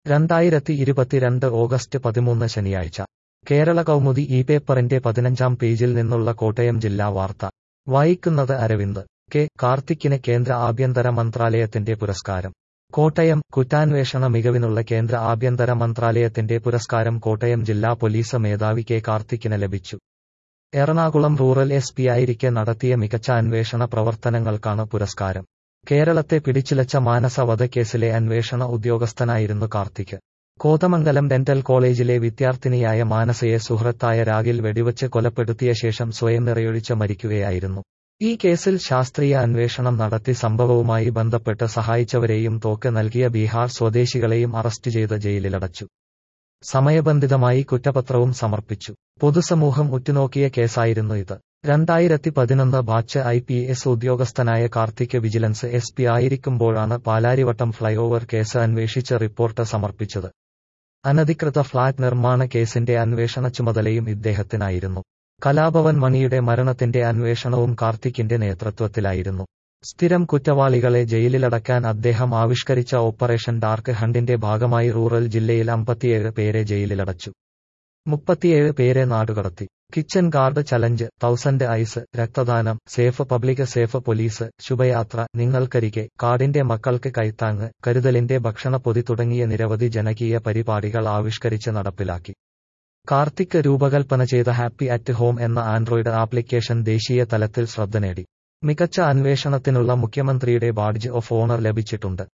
രണ്ടായിരത്തി ഇരുപത്തിരണ്ട് ഓഗസ്റ്റ് പതിമൂന്ന് ശനിയാഴ്ച കേരള കൗമുദി ഈ പേപ്പറിന്റെ പതിനഞ്ചാം പേജിൽ നിന്നുള്ള കോട്ടയം ജില്ലാ വാർത്ത വായിക്കുന്നത് അരവിന്ദ് കെ കാർത്തിക്കിന് കേന്ദ്ര ആഭ്യന്തര മന്ത്രാലയത്തിന്റെ പുരസ്കാരം കോട്ടയം കുറ്റാന്വേഷണ മികവിനുള്ള കേന്ദ്ര ആഭ്യന്തര മന്ത്രാലയത്തിന്റെ പുരസ്കാരം കോട്ടയം ജില്ലാ പോലീസ് മേധാവി കെ കാർത്തിക്കിന് ലഭിച്ചു എറണാകുളം റൂറൽ എസ് പി ആയിരിക്കെ നടത്തിയ മികച്ച അന്വേഷണ പ്രവർത്തനങ്ങൾക്കാണ് പുരസ്കാരം കേരളത്തെ പിടിച്ചുലച്ച മാനസ വധക്കേസിലെ അന്വേഷണ ഉദ്യോഗസ്ഥനായിരുന്നു കാർത്തിക് കോതമംഗലം ഡെന്റൽ കോളേജിലെ വിദ്യാർത്ഥിനിയായ മാനസയെ സുഹൃത്തായ രാഗിൽ വെടിവച്ച് കൊലപ്പെടുത്തിയ ശേഷം സ്വയം നിറയൊഴിച്ച് മരിക്കുകയായിരുന്നു ഈ കേസിൽ ശാസ്ത്രീയ അന്വേഷണം നടത്തി സംഭവവുമായി ബന്ധപ്പെട്ട് സഹായിച്ചവരെയും തോക്ക് നൽകിയ ബീഹാർ സ്വദേശികളെയും അറസ്റ്റ് ചെയ്ത് ജയിലിലടച്ചു സമയബന്ധിതമായി കുറ്റപത്രവും സമർപ്പിച്ചു പൊതുസമൂഹം ഉറ്റുനോക്കിയ കേസായിരുന്നു ഇത് രണ്ടായിരത്തി പതിനൊന്ന് ബാച്ച് ഐ പി എസ് ഉദ്യോഗസ്ഥനായ കാർത്തിക് വിജിലൻസ് എസ് പി ആയിരിക്കുമ്പോഴാണ് പാലാരിവട്ടം ഫ്ലൈഓവർ കേസ് അന്വേഷിച്ച് റിപ്പോർട്ട് സമർപ്പിച്ചത് അനധികൃത ഫ്ളാറ്റ് നിർമ്മാണ കേസിന്റെ അന്വേഷണ ചുമതലയും ഇദ്ദേഹത്തിനായിരുന്നു കലാഭവൻ മണിയുടെ മരണത്തിന്റെ അന്വേഷണവും കാർത്തിക്കിന്റെ നേതൃത്വത്തിലായിരുന്നു സ്ഥിരം കുറ്റവാളികളെ ജയിലിലടക്കാൻ അദ്ദേഹം ആവിഷ്കരിച്ച ഓപ്പറേഷൻ ഡാർക്ക് ഹണ്ടിന്റെ ഭാഗമായി റൂറൽ ജില്ലയിൽ അമ്പത്തിയേഴ് പേരെ ജയിലിലടച്ചു മുപ്പത്തിയേഴ് പേരെ നാടുകടത്തി kitchen guard challenge thousand eyes രക്തദാനം സേഫ് പബ്ലിക് സേഫ് പോലീസ് ശുഭയാത്ര നിങ്ങൾക്കരികെ കാടിന്റെ മക്കൾക്ക് കൈത്താങ്ങ് കരുതലിന്റെ ഭക്ഷണപ്പൊതി തുടങ്ങിയ നിരവധി ജനകീയ പരിപാടികൾ ആവിഷ്കരിച്ച് നടപ്പിലാക്കി കാർത്തിക് രൂപകൽപ്പന ചെയ്ത ഹാപ്പി അറ്റ് ഹോം എന്ന ആൻഡ്രോയിഡ് ആപ്ലിക്കേഷൻ ദേശീയ തലത്തിൽ ശ്രദ്ധ നേടി മികച്ച അന്വേഷണത്തിനുള്ള മുഖ്യമന്ത്രിയുടെ ബാഡ്ജ് ഓഫ് ഓണർ ലഭിച്ചിട്ടുണ്ട്